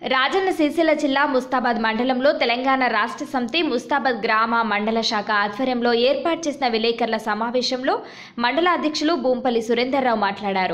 రాజన్న సిరిసిల్ల జిల్లా ముస్తాబాద్ మండలంలో తెలంగాణ రాష్ట్ర సమితి ముస్తాబాద్ గ్రామ మండల శాఖ ఆధ్వర్యంలో ఏర్పాటు చేసిన విలేకరుల సమావేశంలో మండల అధ్యక్షులు బూంపల్లి సురేందర్రావు మాట్లాడారు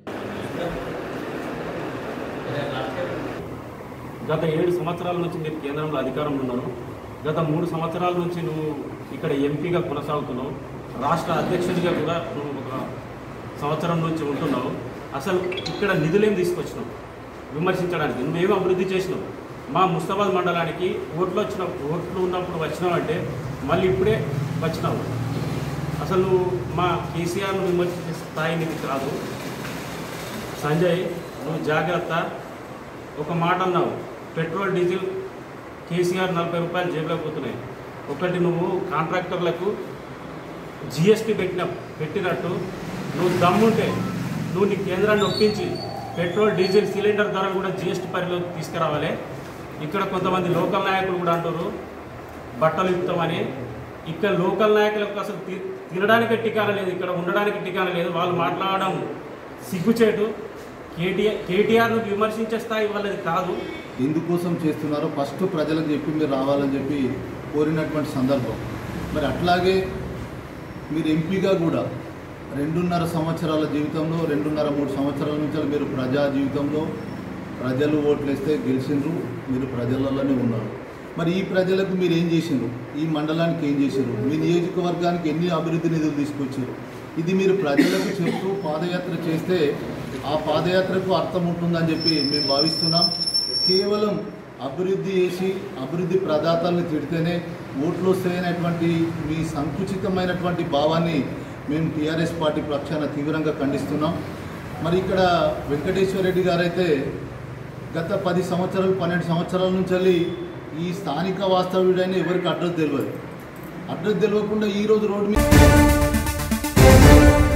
గత ఏడు సంవత్సరాల నుంచి మీరు కేంద్రంలో అధికారంలో ఉన్నారు గత మూడు సంవత్సరాల నుంచి నువ్వు ఇక్కడ ఎంపీగా కొనసాగుతున్నావు రాష్ట్ర అధ్యక్షుడిగా కూడా నువ్వు ఒక సంవత్సరం నుంచి ఉంటున్నావు అసలు ఇక్కడ నిధులేం తీసుకొచ్చినావు విమర్శించడానికి నువ్వేం అభివృద్ధి చేసినావు మా ముస్తాబాద్ మండలానికి ఓట్లు వచ్చిన ఓట్లు ఉన్నప్పుడు వచ్చినావంటే మళ్ళీ ఇప్పుడే వచ్చినావు అసలు నువ్వు మా కేసీఆర్ను విమర్శించే స్థాయి నీకు కాదు సంజయ్ నువ్వు జాగ్రత్త ఒక మాట అన్నావు పెట్రోల్ డీజిల్ కేసీఆర్ నలభై రూపాయలు జేబులోకి పోతున్నాయి ఒకటి నువ్వు కాంట్రాక్టర్లకు జిఎస్టీ పెట్టిన పెట్టినట్టు నువ్వు దమ్ముంటే నువ్వు నీ కేంద్రాన్ని ఒప్పించి పెట్రోల్ డీజిల్ సిలిండర్ ధర కూడా జిఎస్టీ పరిధిలోకి తీసుకురావాలి ఇక్కడ కొంతమంది లోకల్ నాయకులు కూడా అంటారు బట్టలు ఇస్తామని ఇక్కడ లోకల్ నాయకులకు అసలు తి- తినడానికి టికాన లేదు ఇక్కడ ఉండడానికి టికాన లేదు వాళ్ళు మాట్లాడడం సిగ్గుచేటు కేటీఆర్ కేటీఆర్ను విమర్శించే స్థాయి వాళ్ళది కాదు ఎందుకోసం చేస్తున్నారో ఫస్ట్ ప్రజలకు చెప్పి మీరు రావాలని చెప్పి కోరినటువంటి సందర్భం మరి అట్లాగే మీరు ఎంపీగా కూడా రెండున్నర సంవత్సరాల జీవితంలో రెండున్నర మూడు సంవత్సరాల నుంచి మీరు ప్రజా జీవితంలో ప్రజలు ఓట్లేస్తే గెలిచిండ్రు మీరు ప్రజలలోనే ఉన్నారు మరి ఈ ప్రజలకు మీరు ఏం చేసిండ్రు ఈ మండలానికి ఏం చేశారు మీ నియోజకవర్గానికి ఎన్ని అభివృద్ధి నిధులు తీసుకొచ్చారు ఇది మీరు ప్రజలకు చెప్తూ పాదయాత్ర చేస్తే ఆ పాదయాత్రకు అర్థం ఉంటుందని చెప్పి మేము భావిస్తున్నాం కేవలం అభివృద్ధి చేసి అభివృద్ధి ప్రదాతల్ని తిడితేనే ఓట్లు వస్తాయనేటువంటి మీ సంకుచితమైనటువంటి భావాన్ని మేము టీఆర్ఎస్ పార్టీ పక్షాన తీవ్రంగా ఖండిస్తున్నాం మరి ఇక్కడ వెంకటేశ్వర రెడ్డి గారైతే గత పది సంవత్సరాలు పన్నెండు సంవత్సరాల నుంచి వెళ్ళి ఈ స్థానిక వాస్తవ్యుడైన ఎవరికి అడ్రస్ తెలియదు అడ్రస్ తెలియకుండా ఈరోజు రోడ్డు మీద